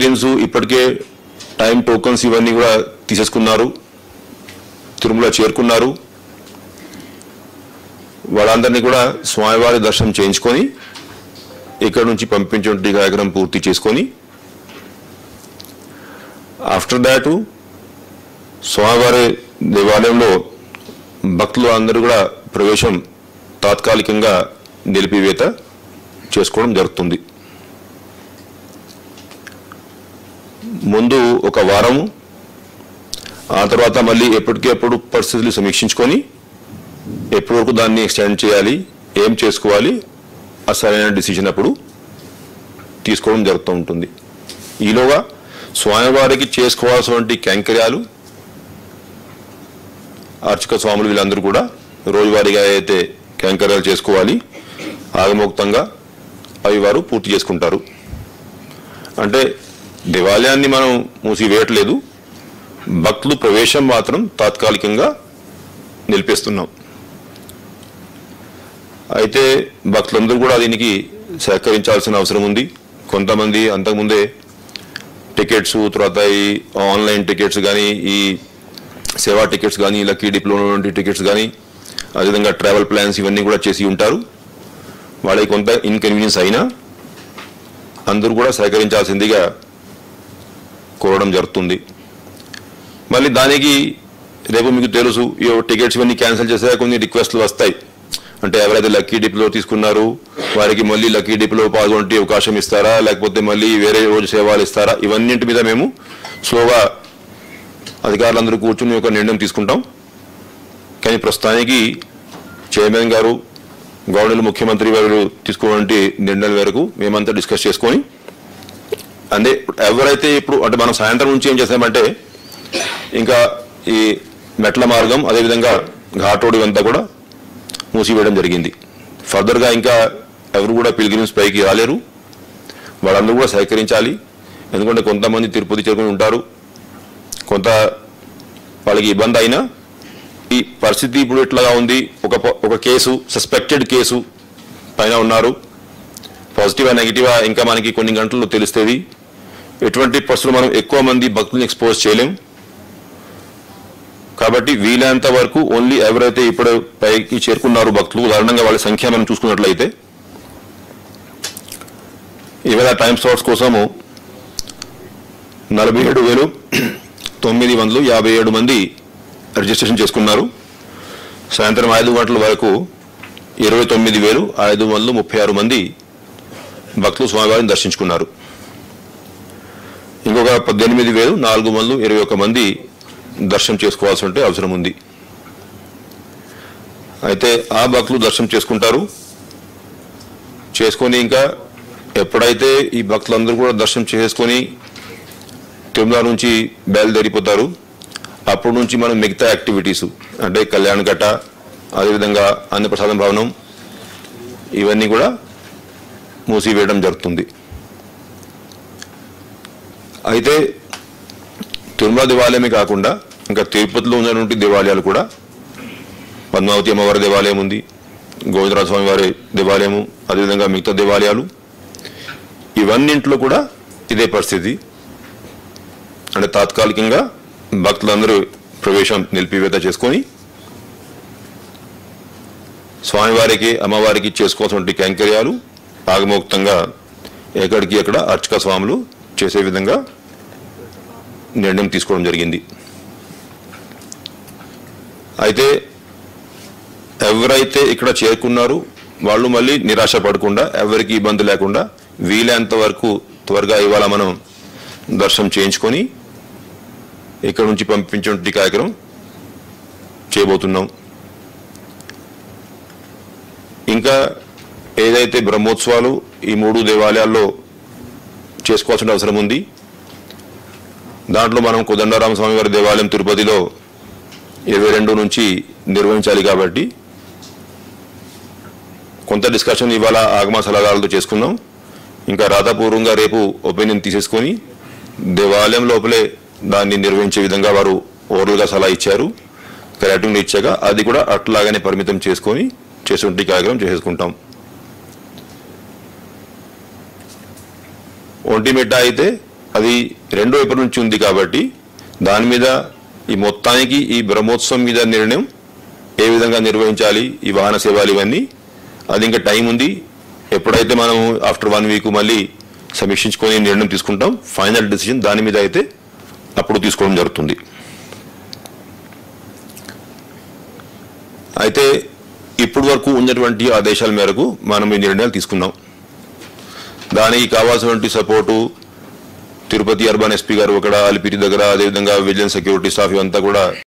pilgrims ఇప్పటికే time tokens ఇవన్నీ కూడా తీసేసుకున్నారు తిరుమల చేరుకున్నారు వాళ్ళందరినీ కూడా స్వామివారి దర్శనం చేయించుకొని ఇక్కడ నుంచి పంపించే కార్యక్రమం పూర్తి చేసుకొని ఆఫ్టర్ దాట్ స్వామివారి దేవాలయంలో భక్తులు అందరూ కూడా ప్రవేశం తాత్కాలికంగా నిలిపివేత చేసుకోవడం జరుగుతుంది ముందు ఒక వారము ఆ తర్వాత మళ్ళీ ఎప్పటికెప్పుడు పరిస్థితులు సమీక్షించుకొని ఎప్పటి వరకు దాన్ని ఎక్స్టెండ్ చేయాలి ఏం చేసుకోవాలి ఆ సరైన డిసిజన్ అప్పుడు తీసుకోవడం జరుగుతూ ఉంటుంది ఈలోగా స్వామివారికి చేసుకోవాల్సినటువంటి కైంకర్యాలు అర్చక స్వాములు వీళ్ళందరూ కూడా రోజువారీగా అయితే కైంకర్యాలు చేసుకోవాలి ఆగమోక్తంగా అవి వారు పూర్తి చేసుకుంటారు అంటే దేవాలయాన్ని మనం మూసివేయట్లేదు భక్తులు ప్రవేశం మాత్రం తాత్కాలికంగా నిలిపేస్తున్నాం అయితే భక్తులందరూ కూడా దీనికి సహకరించాల్సిన అవసరం ఉంది కొంతమంది అంతకుముందే టికెట్స్ తర్వాత ఈ ఆన్లైన్ టికెట్స్ కానీ ఈ సేవా టికెట్స్ కానీ లక్కీ డిప్లో ఉన్నటువంటి టికెట్స్ కానీ అదేవిధంగా ట్రావెల్ ప్లాన్స్ ఇవన్నీ కూడా చేసి ఉంటారు వాళ్ళకి కొంత ఇన్కన్వీనియన్స్ అయినా అందరూ కూడా సహకరించాల్సిందిగా కోరడం జరుగుతుంది మళ్ళీ దానికి రేపు మీకు తెలుసు ఈ టికెట్స్ ఇవన్నీ క్యాన్సిల్ చేసే కొన్ని రిక్వెస్ట్లు వస్తాయి అంటే ఎవరైతే లక్కీ డిప్లో తీసుకున్నారు వారికి మళ్ళీ లక్కీ డిప్లో పాల్గొనే అవకాశం ఇస్తారా లేకపోతే మళ్ళీ వేరే రోజు సేవలు ఇస్తారా ఇవన్నింటి మీద మేము స్లోగా అధికారులందరూ కూర్చుని ఒక నిర్ణయం తీసుకుంటాం కానీ ప్రస్తుతానికి చైర్మన్ గారు గవర్నర్ ముఖ్యమంత్రి గారు తీసుకున్నటువంటి నిర్ణయాల వరకు మేమంతా డిస్కస్ చేసుకొని అంటే ఎవరైతే ఇప్పుడు అంటే మనం సాయంత్రం నుంచి ఏం చేసామంటే ఇంకా ఈ మెట్ల మార్గం అదేవిధంగా ఘాట్ రోడ్ ఇవంతా కూడా మూసివేయడం జరిగింది ఫర్దర్గా ఇంకా ఎవరు కూడా పిల్గ్రిమ్స్ పైకి రాలేరు వాళ్ళందరూ కూడా సహకరించాలి ఎందుకంటే కొంతమంది తిరుపతి చేరుకుని ఉంటారు కొంత వాళ్ళకి ఇబ్బంది అయినా ఈ పరిస్థితి ఇప్పుడు ఇట్లాగా ఉంది ఒక ప- ఒక కేసు సస్పెక్టెడ్ కేసు పైన ఉన్నారు పాజిటివా నెగిటివా ఇంకా మనకి కొన్ని గంటల్లో తెలుస్తుంది ఎటువంటి పరిస్థితులు మనం ఎక్కువ మంది భక్తులను ఎక్స్పోజ్ చేయలేం కాబట్టి వీలైనంత వరకు ఓన్లీ ఎవరైతే ఇప్పుడు పైకి చేరుకున్నారు భక్తులు ఉదాహరణంగా వాళ్ళ సంఖ్య మనం చూసుకున్నట్లయితే ఇవాళ టైం స్లాట్స్ కోసము నలభై ఏడు వేలు తొమ్మిది వందలు యాభై ఏడు మంది రిజిస్ట్రేషన్ చేసుకున్నారు సాయంత్రం ఐదు గంటల వరకు ఇరవై తొమ్మిది వేలు ఐదు వందలు ముప్పై ఆరు మంది భక్తులు స్వామివారిని దర్శించుకున్నారు ఇంకొక పద్దెనిమిది వేలు నాలుగు వందలు ఇరవై ఒక్క మంది దర్శనం చేసుకోవాల్సి ఉంటే అవసరం ఉంది అయితే ఆ భక్తులు దర్శనం చేసుకుంటారు చేసుకొని ఇంకా ఎప్పుడైతే ఈ భక్తులందరూ కూడా దర్శనం చేసుకొని తిరుమల నుంచి బయలుదేరిపోతారు అప్పటి నుంచి మనం మిగతా యాక్టివిటీస్ అంటే కళ్యాణ కట్ట అదేవిధంగా అన్నప్రసాదం భవనం ఇవన్నీ కూడా మూసివేయడం జరుగుతుంది అయితే తిరుమల దేవాలయమే కాకుండా ఇంకా తిరుపతిలో ఉన్నటువంటి దేవాలయాలు కూడా పద్మావతి అమ్మవారి దేవాలయం ఉంది గోవిందరాజ స్వామి వారి దేవాలయము అదేవిధంగా మిగతా దేవాలయాలు ఇవన్నింటిలో కూడా ఇదే పరిస్థితి అంటే తాత్కాలికంగా భక్తులందరూ ప్రవేశం నిలిపివేత చేసుకొని స్వామివారికి అమ్మవారికి చేసుకోవాల్సిన కైంకర్యాలు ఆగమోక్తంగా ఎక్కడికి ఎక్కడ అర్చక స్వాములు చేసే విధంగా నిర్ణయం తీసుకోవడం జరిగింది అయితే ఎవరైతే ఇక్కడ చేరుకున్నారో వాళ్ళు మళ్ళీ నిరాశ పడకుండా ఎవరికి ఇబ్బంది లేకుండా వీలైనంత వరకు త్వరగా ఇవాళ మనం దర్శనం చేయించుకొని ఇక్కడ నుంచి పంపించే కార్యక్రమం చేయబోతున్నాం ఇంకా ఏదైతే బ్రహ్మోత్సవాలు ఈ మూడు దేవాలయాల్లో చేసుకోవాల్సిన అవసరం ఉంది దాంట్లో మనం కోదండరామ స్వామి వారి దేవాలయం తిరుపతిలో ఇరవై రెండు నుంచి నిర్వహించాలి కాబట్టి కొంత డిస్కషన్ ఇవాళ ఆగమ సలహాలతో చేసుకున్నాం ఇంకా రాధాపూర్వంగా రేపు ఒపీనియన్ తీసేసుకొని దేవాలయం లోపలే దాన్ని నిర్వహించే విధంగా వారు ఓరల్గా సలహా ఇచ్చారు రైటింగ్ ఇచ్చాక అది కూడా అట్లాగానే పరిమితం చేసుకొని చేసేటువంటి కార్యక్రమం చేసుకుంటాం ఒంటిమిట్ట అయితే అది రెండో ఏప్రిల్ నుంచి ఉంది కాబట్టి దాని మీద ఈ మొత్తానికి ఈ బ్రహ్మోత్సవం మీద నిర్ణయం ఏ విధంగా నిర్వహించాలి ఈ వాహన సేవలు ఇవన్నీ అది ఇంకా టైం ఉంది ఎప్పుడైతే మనం ఆఫ్టర్ వన్ వీక్ మళ్ళీ సమీక్షించుకొని నిర్ణయం తీసుకుంటాం ఫైనల్ డెసిషన్ దాని మీద అయితే అప్పుడు తీసుకోవడం జరుగుతుంది అయితే ఇప్పటి వరకు ఉన్నటువంటి ఆదేశాల మేరకు మనం ఈ నిర్ణయాలు తీసుకున్నాం దానికి కావాల్సినటువంటి సపోర్టు తిరుపతి అర్బన్ ఎస్పీ గారు అక్కడ అలిపిరి దగ్గర అదేవిధంగా విజిలెన్స్ సెక్యూరిటీ స్టాఫ్ ఇవంతా కూడా